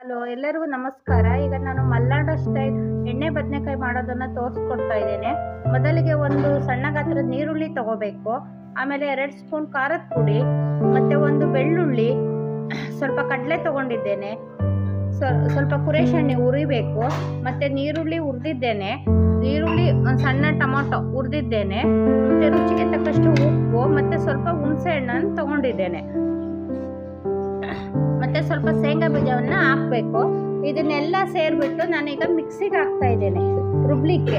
hello ಎಲ್ಲರಿಗೂ ನಮಸ್ಕಾರ ಈಗ ನಾನು ಮಲ್ನಾಡ ಸ್ಟೈಲ್ ಎಣ್ಣೆ ಬದನೆಕಾಯಿ ಮಾಡೋದನ್ನ ತೋರಿಸ್ಕೊಡ್ತಾ ಇದ್ದೇನೆ ಮೊದಲಿಗೆ ಒಂದು ಸಣ್ಣ ಗಾತ್ರದ ನೀರುಳ್ಳಿ ತಗೋಬೇಕು ಆಮೇಲೆ ಎರಡು ಸ್ಪೂನ್ ಖಾರದ ಪುಡಿ ಮತ್ತೆ ಒಂದು ಬೆಳ್ಳುಳ್ಳಿ ಸ್ವಲ್ಪ ಕಡಲೆ ತಗೊಂಡಿದ್ದೇನೆ ಸ್ವ- ಸ್ವಲ್ಪ ಕುರೇಶಣ್ಣೆ ಉರಿಬೇಕು ಮತ್ತೆ ನೀರುಳ್ಳಿ ಹುರಿದಿದ್ದೇನೆ ಈರುಳ್ಳಿ ಒಂದು ಸಣ್ಣ ಟೊಮಾಟೊ ಹುರಿದಿದ್ದೇನೆ ಮತ್ತೆ ರುಚಿಗೆ ತಕ್ಕಷ್ಟು ಉಪ್ಪು ಮತ್ತೆ ಸ್ವಲ್ಪ ಹುಣಸೆ ಹಣ್ಣನ್ನು ತಗೊಂಡಿದ್ದೇನೆ ಮತ್ತೆ ಸ್ವಲ್ಪ ಶೇಂಗಾ ಬೀಜವನ್ನ ಹಾಕ್ಬೇಕು ಇದನ್ನೆಲ್ಲ ಸೇರ್ಬಿಟ್ಟು ನಾನೀಗ ಮಿಕ್ಸಿಗೆ ಹಾಕ್ತಾ ಇದ್ದೇನೆ ರುಬ್ಲಿಕ್ಕೆ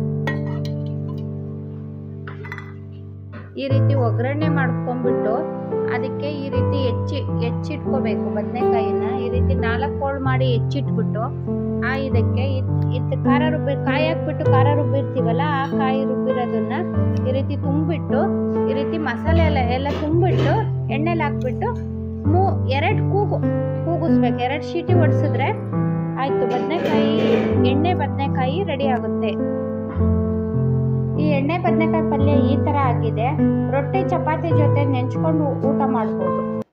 ಈ ರೀತಿ ಒಗ್ಗರಣೆ ಮಾಡ್ಕೊಂಡ್ಬಿಟ್ಟು ಅದಕ್ಕೆ ಈ ರೀತಿ ಹೆಚ್ಚಿ ಹೆಚ್ಚಿಟ್ಕೋಬೇಕು ಬದನೆಕಾಯಿನ ಈ ರೀತಿ ನಾಲ್ಕು ಹೋಳು ಮಾಡಿ ಹೆಚ್ಚಿಟ್ಬಿಟ್ಟು ಆ ಇದಕ್ಕೆ ಇದು ಖಾರ ರುಬ್ಬಿ ಕಾಯಿ ಹಾಕ್ಬಿಟ್ಟು ಖಾರ ರುಬ್ಬಿರ್ತೀವಲ್ಲ ಆ ಕಾಯಿ ರುಬ್ಬಿರೋದನ್ನ ಈ ರೀತಿ ತುಂಬಿಟ್ಟು ಈ ರೀತಿ ಮಸಾಲೆ ಎಲ್ಲ ಎಲ್ಲ ತುಂಬಿಟ್ಟು ಎಣ್ಣೆಲಿ ಹಾಕ್ಬಿಟ್ಟು ಮೂ ಎರಡು ಕೂಗು ಕೂಗಿಸ್ಬೇಕು ಎರಡು ಶೀಟಿ ಹೊಡ್ಸಿದ್ರೆ ಆಯ್ತು ಬದನೆಕಾಯಿ ಎಣ್ಣೆ ಬದನೆಕಾಯಿ ರೆಡಿ ಆಗುತ್ತೆ ಈ ಎಣ್ಣೆ ಬದನೆಕಾಯಿ ಪಲ್ಯ ಈ ಥರ ಆಗಿದೆ ರೊಟ್ಟಿ ಚಪಾತಿ ಜೊತೆ ನೆಂಚ್ಕೊಂಡು ಊಟ ಮಾಡ್ಬೋದು